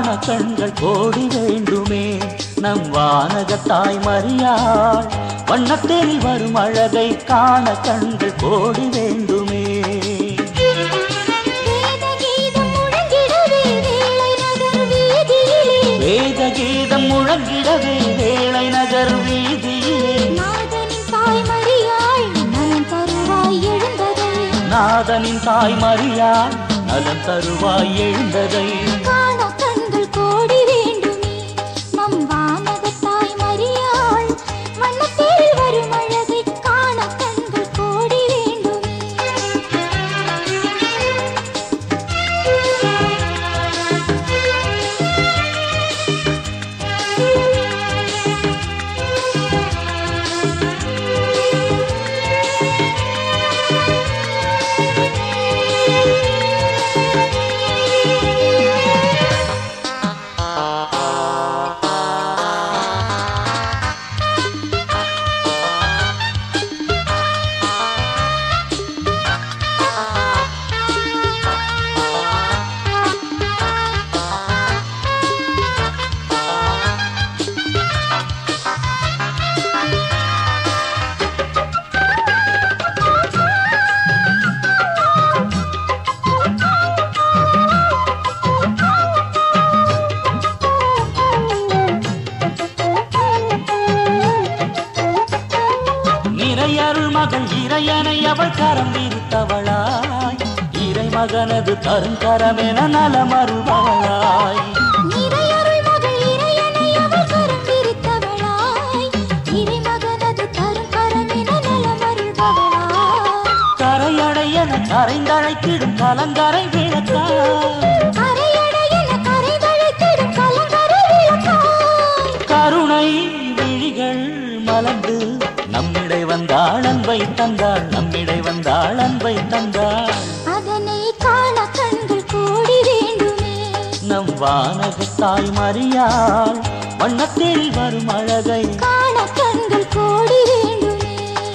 காண கண்கள் கோடி வேண்டுமே நம் வானகத்தாய் மரியாள் வண்ணத்தேரில் வரும் அழகை காண கண்கள் கோடி வேண்டுமே வேத கீதம் முழங்கிடவே வேளை நகர் வேத கீதம் முழங்கிடவே வேளை நகர் வீதியிலே வீதியிலே நாதனின் தாய் மரியாள் நலம் தருவாய் எழுந்ததை நாதனின் தாய் மரியாள் நலம் தருவாய் எழுந்ததை காண கண்கள் கோடி வேண்டுமே நம் வானகத்தாய் மரியாள் வண்ணத்தேரில் வரும் அழகை காண கண்கள் கோடி வேண்டுமே நிறையருள் மகள் இறையனை அவள் கரம் விரித்தவளாய் இறைமகனது தருங்கரமென நலமருபவளாய் நிறையருள் மகள் இறையனை அவள் கரம் விரித்தவளாய் இறைமகனது தரும் கரமென நலமருள்பவளாய் கரையடையன கரைந்தழைத்திடும் கலங்கரை விளக்காய் கரையடையென கரைதழைத்திடும் கலங்கரை விளக்காய் கருணை விழிகள் மலர்ந்து நம்மிடை வந்தாள் அன்பை தந்தாள் நம்மிடை வந்தாள் அன்பை தந்தாள் அதனை காண கண்கள் கோடி வேண்டுமே நம் வானகத்தாய் மறியாள் வண்ணத்தில் வரும் அழகை காண கண்கள் கோடி வேண்டுமே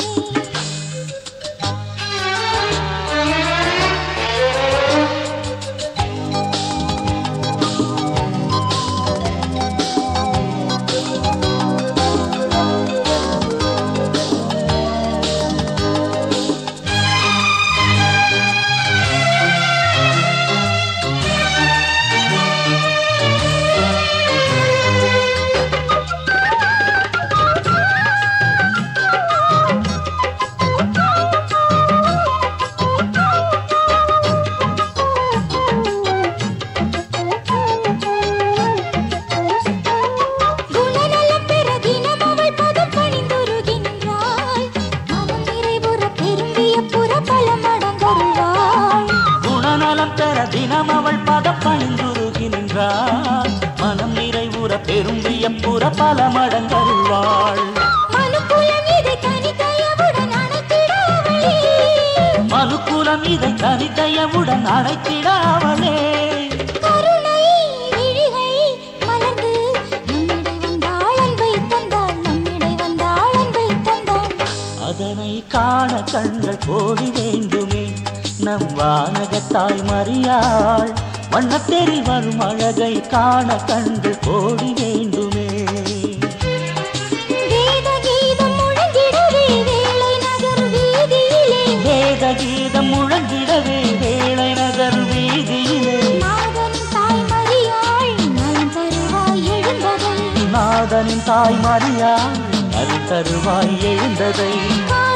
குணநலம் பெற தினம் அவள் பதம் பணிந்துருகின்றாள் அவன் நிறைவுற பெரும்பிய புற பல மடங்கருள்வாள் குணநலம் பெற தினம் அவள் பதம் பணிந்துருகின்றாள் மனம் நிறைவுற பெரும்பிய புற பல மடங்கருள்வாள் மனுக்குலம் இதை தனிதயவுடன் அணைத்திடாவளே மனுக்குலம் இதை தனிதயவுடன் அழைத்திடாவளே கருணை விழிகை மலர்ந்து நம்மிடை வந்தாள் அன்பை தந்தாள் நம்மிடை வந்தாள் அன்பை தந்தாள் அதனை காண கண்கள் கோடி வேண்டுமே நம் வானகத்தாய் மறியாள் வண்ணத்தேரில் வரும் அழகை காண கண்கள் கோடி வேண்டுமே வேத கீதம் முழங்கிடவே வேளை நகர் வீதியிலே வேத கீதம் முழங்கிடவே வேளை நகர் வீதியிலே நாதனின் தாய் மரியாள் நலம் தருவாய் எழுந்ததை நாதனின் தாய் மறியாள் அது தருவாய் எழுந்ததை காண